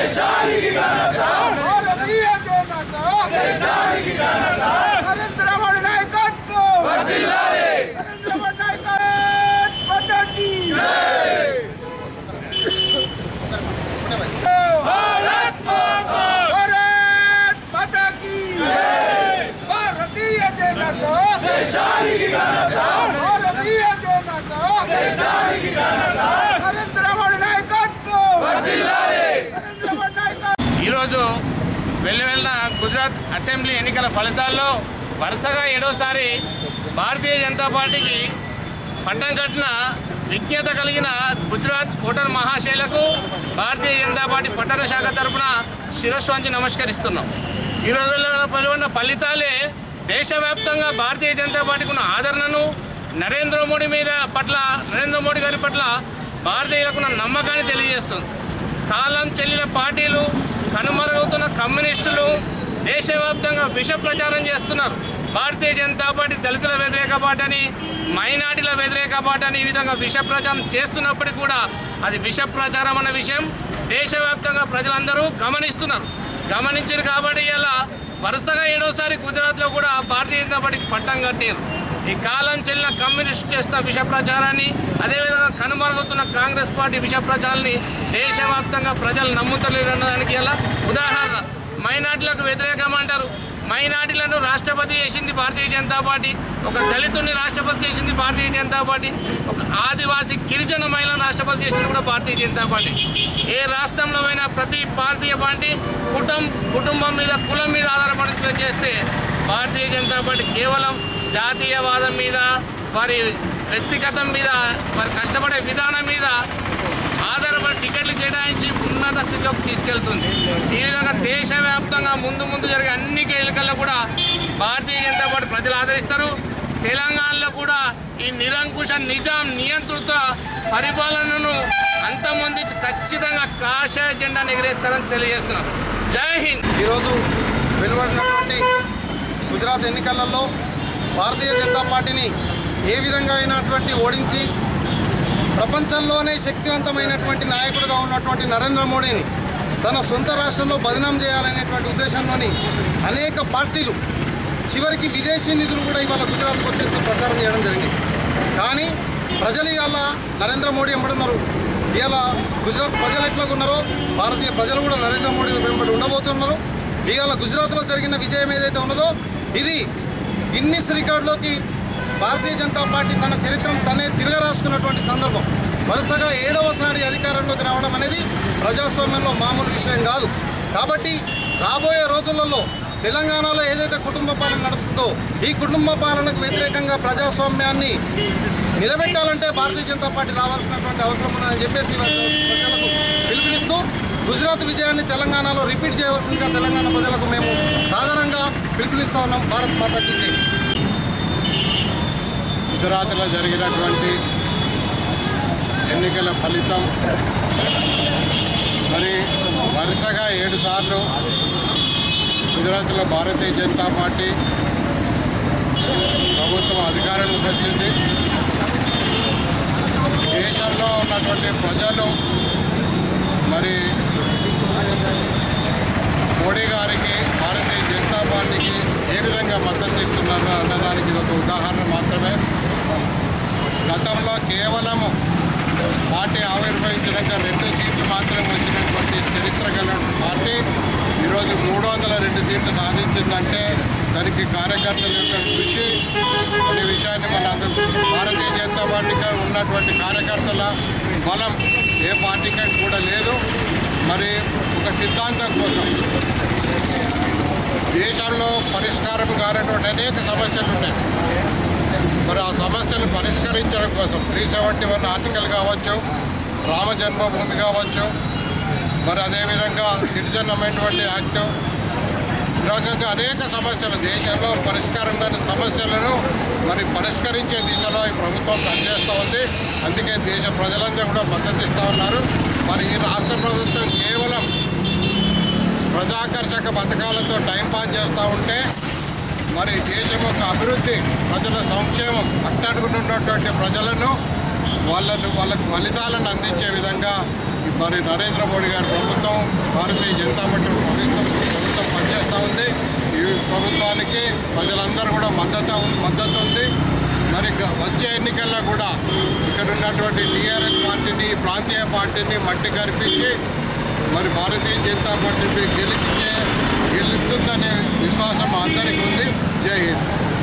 భారతీయ జనతా నరేంద్ర మోడీ నాయకత్వం నరేంద్ర మోడీ నాయకత్వం పద్ధతి భారత్ మాతా భారత్ మాతా की భారతీయ జనతా భారతీయ జనతా నరేంద్ర మోడీ నాయకత్వం నరేంద్ర మోడీ నాయకత్వం ఈరోజు వెల్లువెళ్ళిన గుజరాత్ అసెంబ్లీ ఎన్నికల ఫలితాల్లో వరుసగా ఏడోసారి భారతీయ జనతా పార్టీకి పట్టం కట్టిన విజ్ఞత కలిగిన గుజరాత్ ఓటర్ మహాశైలకు భారతీయ జనతా పార్టీ పట్టణ శాఖ తరఫున శిరస్సు వంచి నమస్కరిస్తున్నాం ఈ రోజుల్లో వెలువడిన ఫలితాలే దేశవ్యాప్తంగా భారతీయ జనతా పార్టీకి ఉన్న ఆదరణను నరేంద్ర మోడీ మీద పట్ల నరేంద్ర మోడీ గారి పట్ల భారతీయులకు ఉన్న నమ్మకాన్ని తెలియజేస్తుంది కాలం చెల్లిన పార్టీలు కనుమరుగవుతున్న కమ్యూనిస్టులు దేశవ్యాప్తంగా విష ప్రచారం చేస్తున్నారు భారతీయ జనతా పార్టీ దళితుల వ్యతిరేక పార్టీ అని మైనార్టీల వ్యతిరేక పార్టీ అని ఈ విధంగా విష ప్రచారం చేస్తున్నప్పటికీ కూడా అది విష ప్రచారం అన్న విషయం దేశవ్యాప్తంగా ప్రజలందరూ గమనిస్తున్నారు గమనించారు కాబట్టి ఇలా వరుసగా ఏడోసారి గుజరాత్లో కూడా భారతీయ జనతా పార్టీకి పట్టం కట్టారు ఈ కాలం చెల్లిన కమ్యూనిస్ట్ చేస్తున్న విష ప్రచారాన్ని అదేవిధంగా కనుమరుగుతున్న కాంగ్రెస్ పార్టీ విష ప్రచారాన్ని దేశవ్యాప్తంగా ప్రజలు నమ్ముతలేరు అన్నదానికి ఎలా ఉదాహరణ మైనార్టీలకు వ్యతిరేకం అంటారు మైనార్టీలను రాష్ట్రపతి చేసింది భారతీయ జనతా పార్టీ ఒక దళితుడిని రాష్ట్రపతి చేసింది భారతీయ జనతా పార్టీ ఒక ఆదివాసీ గిరిజన మహిళను రాష్ట్రపతి చేసింది కూడా భారతీయ జనతా పార్టీ ఏ రాష్ట్రంలో అయినా ప్రతి భారతీయ పార్టీ కుటుంబ కుటుంబం మీద కులం మీద ఆధారపడి చేస్తే భారతీయ జనతా పార్టీ కేవలం జాతీయవాదం మీద వారి వ్యక్తిగతం మీద వారి కష్టపడే విధానం మీద ఆధారపడి టికెట్లు కేటాయించి ఉన్నత స్థితిలోకి తీసుకెళ్తుంది ఈ విధంగా దేశవ్యాప్తంగా ముందు ముందు జరిగే అన్ని ఎన్నికల్లో కూడా భారతీయ జనతా పార్టీ ప్రజలు ఆదరిస్తారు తెలంగాణలో కూడా ఈ నిరంకుశ నిజాం నియంతృత్వ పరిపాలనను అంతమొందించి ఖచ్చితంగా కాషాయ జెండాను ఎగిరేస్తారని తెలియజేస్తున్నారు జై హింద్ ఈరోజు వెలువడినటువంటి గుజరాత్ ఎన్నికలలో భారతీయ జనతా పార్టీని ఏ విధంగా అయినటువంటి ఓడించి ప్రపంచంలోనే శక్తివంతమైనటువంటి నాయకుడిగా ఉన్నటువంటి నరేంద్ర మోడీని తన సొంత రాష్ట్రంలో బదనాం చేయాలనేటువంటి ఉద్దేశంలోని అనేక పార్టీలు చివరికి విదేశీ నిధులు కూడా ఇవాళ గుజరాత్కు వచ్చేసి ప్రచారం చేయడం జరిగింది కానీ ప్రజలు ఇవాళ నరేంద్ర మోడీ ఎంబడున్నారు ఇవాళ గుజరాత్ ప్రజలు ఎట్లా ఉన్నారో భారతీయ ప్రజలు కూడా నరేంద్ర మోడీ వెంబడి ఉండబోతున్నారు ఇవాళ గుజరాత్లో జరిగిన విజయం ఏదైతే ఉన్నదో ఇది గిన్నిస్ రికార్డులోకి భారతీయ జనతా పార్టీ తన చరిత్రను తనే తిరగరాసుకున్నటువంటి సందర్భం వరుసగా ఏడవసారి అధికారంలోకి రావడం అనేది ప్రజాస్వామ్యంలో మామూలు విషయం కాదు కాబట్టి రాబోయే రోజులలో తెలంగాణలో ఏదైతే కుటుంబ పాలన నడుస్తుందో ఈ కుటుంబ పాలనకు వ్యతిరేకంగా ప్రజాస్వామ్యాన్ని నిలబెట్టాలంటే భారతీయ జనతా పార్టీ రావాల్సినటువంటి అవసరం ఉన్నదని చెప్పేసి ఇవాళ ప్రజలకు పిలుపునిస్తూ గుజరాత్ విజయాన్ని తెలంగాణలో రిపీట్ చేయవలసిందిగా తెలంగాణ ప్రజలకు మేము సాధారణంగా పిలుపునిస్తా ఉన్నాం భారత్ మాతాకి జై గుజరాత్లో జరిగినటువంటి ఎన్నికల ఫలితం మరి వరుసగా ఏడు సార్లు గుజరాత్లో భారతీయ జనతా పార్టీ ప్రభుత్వం అధికారంలోకి వచ్చింది దేశంలో ఉన్నటువంటి ప్రజలు మరి మోడీ గారికి భారతీయ జనతా పార్టీకి ఏ విధంగా మద్దతు ఇస్తున్నారు అన్నదానికి ఇది ఒక ఉదాహరణ మాత్రమే గతంలో కేవలము పార్టీ ఆవిర్భవించినాక రెండు సీట్లు మాత్రమే వచ్చినటువంటి చరిత్ర కలిగినటువంటి పార్టీ ఈరోజు మూడు వందల రెండు సీట్లు సాధించిందంటే దానికి కార్యకర్తల యొక్క కృషి అనే విషయాన్ని మన అందరూ భారతీయ జనతా పార్టీకి ఉన్నటువంటి కార్యకర్తల బలం ఏ పార్టీకి కూడా లేదు మరి ఒక సిద్ధాంతం కోసం దేశంలో పరిష్కారం కానటువంటి అనేక సమస్యలు ఉన్నాయి మరి ఆ సమస్యలు పరిష్కరించడం కోసం త్రీ సెవెంటీ వన్ ఆర్టికల్ కావచ్చు రామ జన్మభూమి కావచ్చు మరి అదేవిధంగా సిటిజన్ అమెండ్మెంట్ యాక్ట్ ఈ రకంగా అనేక సమస్యలు దేశంలో పరిష్కారం కాని సమస్యలను మరి పరిష్కరించే దిశలో ఈ ప్రభుత్వం పనిచేస్తూ ఉంది అందుకే దేశ ప్రజలందరూ కూడా మద్దతు ఇస్తూ ఉన్నారు మరి ఈ రాష్ట్ర ప్రభుత్వం కేవలం ప్రజాకర్షక పథకాలతో టైం పాస్ చేస్తూ ఉంటే మరి దేశం యొక్క అభివృద్ధి ప్రజల సంక్షేమం అట్టడుగునున్నటువంటి ప్రజలను వాళ్ళను వాళ్ళకు ఫలితాలను అందించే విధంగా మరి నరేంద్ర మోడీ గారి ప్రభుత్వం భారతీయ జనతా పార్టీ ప్రభుత్వం ప్రభుత్వం పనిచేస్తూ ఉంది ఈ ప్రభుత్వానికి ప్రజలందరూ కూడా మద్దతు మద్దతు ఉంది మరి గ- వచ్చే ఎన్నికల్లో కూడా ఇక్కడ ఉన్నటువంటి టీఆర్ఎస్ పార్టీని ప్రాంతీయ పార్టీని మట్టి కనిపించి మరి భారతీయ జనతా పార్టీ గెలిచే గెలుస్తుందనే విశ్వాసం మా అందరికీ ఉంది జై హింద్